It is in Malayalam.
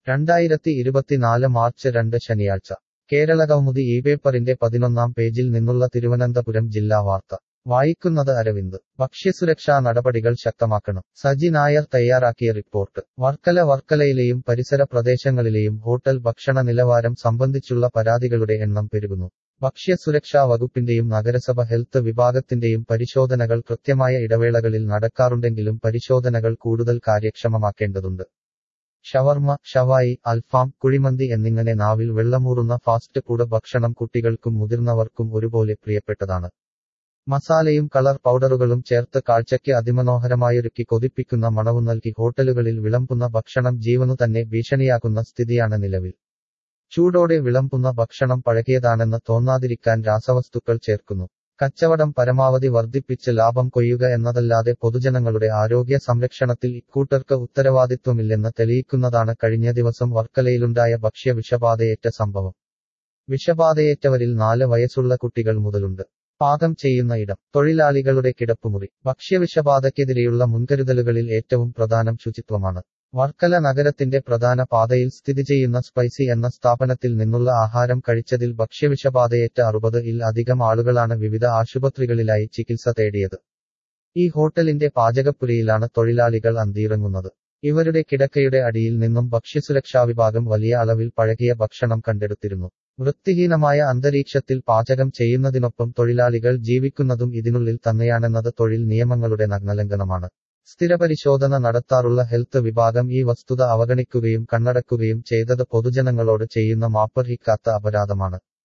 രണ്ടായിരത്തി ഇരുപത്തിനാല് മാർച്ച് രണ്ട് ശനിയാഴ്ച കേരള കൗമുദി ഈ പേപ്പറിന്റെ പതിനൊന്നാം പേജിൽ നിന്നുള്ള തിരുവനന്തപുരം ജില്ലാ വാർത്ത വായിക്കുന്നത് അരവിന്ദ് ഭക്ഷ്യസുരക്ഷാ നടപടികൾ ശക്തമാക്കണം സജി നായർ തയ്യാറാക്കിയ റിപ്പോർട്ട് വർക്കല വർക്കലയിലെയും പരിസര പ്രദേശങ്ങളിലെയും ഹോട്ടൽ ഭക്ഷണ നിലവാരം സംബന്ധിച്ചുള്ള പരാതികളുടെ എണ്ണം പെരുകുന്നു ഭക്ഷ്യസുരക്ഷാ വകുപ്പിന്റെയും നഗരസഭ ഹെൽത്ത് വിഭാഗത്തിന്റെയും പരിശോധനകൾ കൃത്യമായ ഇടവേളകളിൽ നടക്കാറുണ്ടെങ്കിലും പരിശോധനകൾ കൂടുതൽ കാര്യക്ഷമമാക്കേണ്ടതുണ്ട് ഷവർമ ഷവായി അൽഫാം കുഴിമന്തി എന്നിങ്ങനെ നാവിൽ വെള്ളമൂറുന്ന ഫാസ്റ്റ് ഫുഡ് ഭക്ഷണം കുട്ടികൾക്കും മുതിർന്നവർക്കും ഒരുപോലെ പ്രിയപ്പെട്ടതാണ് മസാലയും കളർ പൗഡറുകളും ചേർത്ത് കാഴ്ചയ്ക്ക് അതിമനോഹരമായൊരുക്കി കൊതിപ്പിക്കുന്ന മണവും നൽകി ഹോട്ടലുകളിൽ വിളമ്പുന്ന ഭക്ഷണം ജീവനു തന്നെ ഭീഷണിയാക്കുന്ന സ്ഥിതിയാണ് നിലവിൽ ചൂടോടെ വിളമ്പുന്ന ഭക്ഷണം പഴകിയതാണെന്ന് തോന്നാതിരിക്കാൻ രാസവസ്തുക്കൾ ചേർക്കുന്നു കച്ചവടം പരമാവധി വർദ്ധിപ്പിച്ച് ലാഭം കൊയ്യുക എന്നതല്ലാതെ പൊതുജനങ്ങളുടെ ആരോഗ്യ സംരക്ഷണത്തിൽ ഇക്കൂട്ടർക്ക് ഉത്തരവാദിത്വമില്ലെന്ന് തെളിയിക്കുന്നതാണ് കഴിഞ്ഞ ദിവസം വർക്കലയിലുണ്ടായ ഭക്ഷ്യ വിഷബാധയേറ്റ സംഭവം വിഷബാധയേറ്റവരിൽ നാല് വയസ്സുള്ള കുട്ടികൾ മുതലുണ്ട് പാകം ചെയ്യുന്ന ഇടം തൊഴിലാളികളുടെ കിടപ്പുമുറി ഭക്ഷ്യവിഷബാധയ്ക്കെതിരെയുള്ള മുൻകരുതലുകളിൽ ഏറ്റവും പ്രധാനം ശുചിത്വമാണ് വർക്കല നഗരത്തിന്റെ പ്രധാന പാതയിൽ സ്ഥിതി ചെയ്യുന്ന സ്പൈസി എന്ന സ്ഥാപനത്തിൽ നിന്നുള്ള ആഹാരം കഴിച്ചതിൽ ഭക്ഷ്യവിഷബാധയേറ്റ അറുപത് ഇൽ അധികം ആളുകളാണ് വിവിധ ആശുപത്രികളിലായി ചികിത്സ തേടിയത് ഈ ഹോട്ടലിന്റെ പാചകപ്പുരയിലാണ് തൊഴിലാളികൾ അന്തിയിറങ്ങുന്നത് ഇവരുടെ കിടക്കയുടെ അടിയിൽ നിന്നും ഭക്ഷ്യസുരക്ഷാ വിഭാഗം വലിയ അളവിൽ പഴകിയ ഭക്ഷണം കണ്ടെടുത്തിരുന്നു വൃത്തിഹീനമായ അന്തരീക്ഷത്തിൽ പാചകം ചെയ്യുന്നതിനൊപ്പം തൊഴിലാളികൾ ജീവിക്കുന്നതും ഇതിനുള്ളിൽ തന്നെയാണെന്നത് തൊഴിൽ നിയമങ്ങളുടെ നഗ്നലംഘനമാണ് സ്ഥിരപരിശോധന നടത്താറുള്ള ഹെൽത്ത് വിഭാഗം ഈ വസ്തുത അവഗണിക്കുകയും കണ്ണടക്കുകയും ചെയ്തത് പൊതുജനങ്ങളോട് ചെയ്യുന്ന മാപ്പർഹിക്കാത്ത അപരാധമാണ്